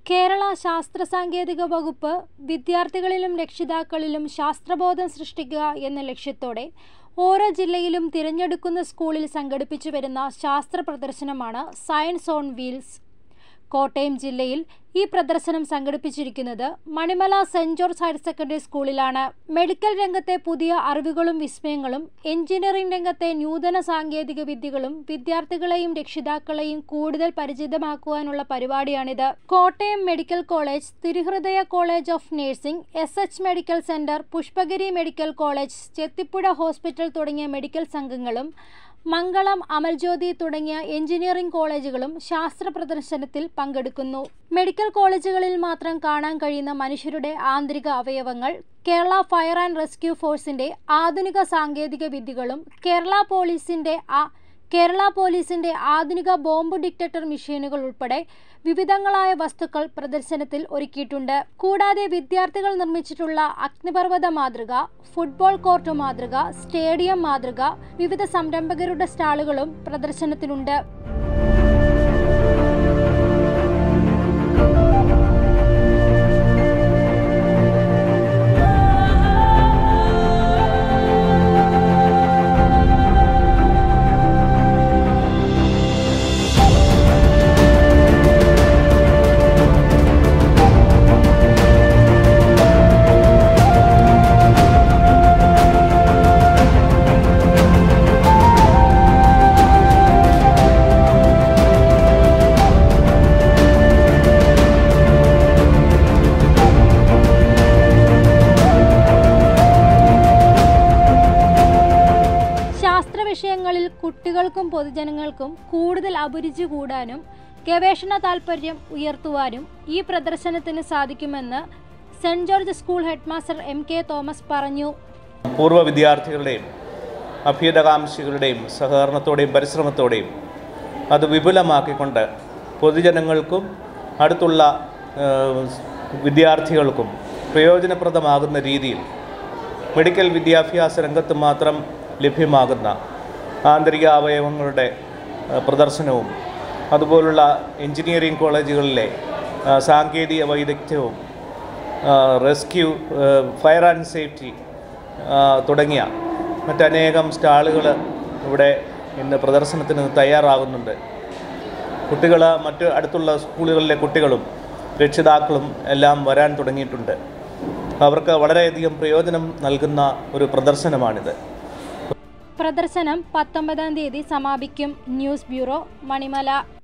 കേരള ശാസ്ത്ര സാങ്കേതിക വകുപ്പ് വിദ്യാർത്ഥികളിലും രക്ഷിതാക്കളിലും ശാസ്ത്രബോധം സൃഷ്ടിക്കുക എന്ന ലക്ഷ്യത്തോടെ ഓരോ ജില്ലയിലും തിരഞ്ഞെടുക്കുന്ന സ്കൂളിൽ സംഘടിപ്പിച്ചു വരുന്ന ശാസ്ത്ര പ്രദർശനമാണ് സയൻസ് ഓൺ വീൽസ് കോട്ടയം ജില്ലയിൽ ഈ പ്രദർശനം സംഘടിപ്പിച്ചിരിക്കുന്നത് Manimala saint George higher secondary സ്കൂളിലാണ് മെഡിക്കൽ രംഗത്തെ പുതിയ അറിവുകളും വിസ്മയങ്ങളും എഞ്ചിനീയറിംഗ് രംഗത്തെ നൂതന സാങ്കേതിക വിദ്യകളും വിദ്യാർത്ഥികളെയും രക്ഷിതാക്കളെയും കൂടുതൽ പരിചിതമാക്കുവാനുള്ള പരിപാടിയാണിത് Kottayam medical college Thiruhrudaya college of nursing S H medical centre Pushpagiri medical college Chethipuzha hospital തുടങ്ങിയ മെഡിക്കൽ സംഘങ്ങളും മംഗളം അമൽജ്യോതി തുടങ്ങിയ എഞ്ചിനീയറിംഗ് കോളേജുകളും ശാസ്ത്ര പ്രദർശനത്തിൽ പങ്കെടുക്കുന്നു മെഡിക്കൽ കോളേജുകളിൽ മാത്രം കാണാൻ കഴിയുന്ന മനുഷ്യരുടെ ആന്തരിക അവയവങ്ങൾ കേരള ഫയർ ആൻഡ് റെസ്ക്യൂ ഫോഴ്സിന്റെ ആധുനിക സാങ്കേതിക വിദ്യകളും കേരള പോലീസിന്റെ ആ കേരള പോലീസിന്റെ ആധുനിക ബോംബ് ഡിറ്റക്ടർ മെഷീനുകൾ ഉൾപ്പെടെ വിവിധങ്ങളായ വസ്തുക്കൾ പ്രദർശനത്തിൽ ഒരുക്കിയിട്ടുണ്ട് കൂടാതെ വിദ്യാർത്ഥികൾ നിർമ്മിച്ചിട്ടുള്ള അഗ്നിപർവ്വത മാതൃക ഫുട്ബോൾ കോർട്ട് മാതൃക സ്റ്റേഡിയം മാതൃക വിവിധ സംരംഭകരുടെ സ്റ്റാളുകളും പ്രദർശനത്തിനുണ്ട് ശാസ്ത്ര വിഷയങ്ങളിൽ കുട്ടികൾക്കും പൊതുജനങ്ങൾക്കും കൂടുതൽ അഭിരുചി കൂടാനും ഗവേഷണ താൽപ്പര്യം ഉയർത്തുവാനും ഈ പ്രദർശനത്തിന് സാധിക്കുമെന്ന് saint George school headmaster M K Thomas പറഞ്ഞു പൂർവ്വ വിദ്യാർത്ഥികളുടെയും അഭ്യുതകാംക്ഷികളുടെയും സഹകരണത്തോടെയും പരിശ്രമത്തോടെയും അത് വിപുലമാക്കിക്കൊണ്ട് പൊതുജനങ്ങൾക്കും അടുത്തുള്ള ഏഹ്, വിദ്യാർത്ഥികൾക്കും പ്രയോജനപ്രദമാകുന്ന രീതിയിൽ മെഡിക്കൽ വിദ്യാഭ്യാസ രംഗത്ത് മാത്രം ലഭ്യമാകുന്ന ആന്തരിക അവയവങ്ങളുടെ ഏഹ്, പ്രദർശനവും അതുപോലുള്ള എഞ്ചിനീയറിംഗ് കോളേജുകളിലെ ആ, സാങ്കേതിക വൈദഗ്ധ്യവും ആ, റെസ്ക്യൂ ആ, ഫയർ ആൻഡ് സേഫ്റ്റി ആ, തുടങ്ങിയ മറ്റനേകം സ്റ്റാളുകൾ ഇവിടെ ഇന്ന് പ്രദർശനത്തിന് തയ്യാറാകുന്നുണ്ട് കുട്ടികൾ മറ്റ് അടുത്തുള്ള സ്കൂളുകളിലെ കുട്ടികളും രക്ഷിതാക്കളും എല്ലാം വരാൻ തുടങ്ങിയിട്ടുണ്ട് അവർക്ക് വളരെയധികം പ്രയോജനം നൽകുന്ന ഒരു പ്രദർശനമാണിത് പ്രദർശനം പത്തൊമ്പതാം തീയതി സമാപിക്കും ന്യൂസ് ബ്യൂറോ മണിമല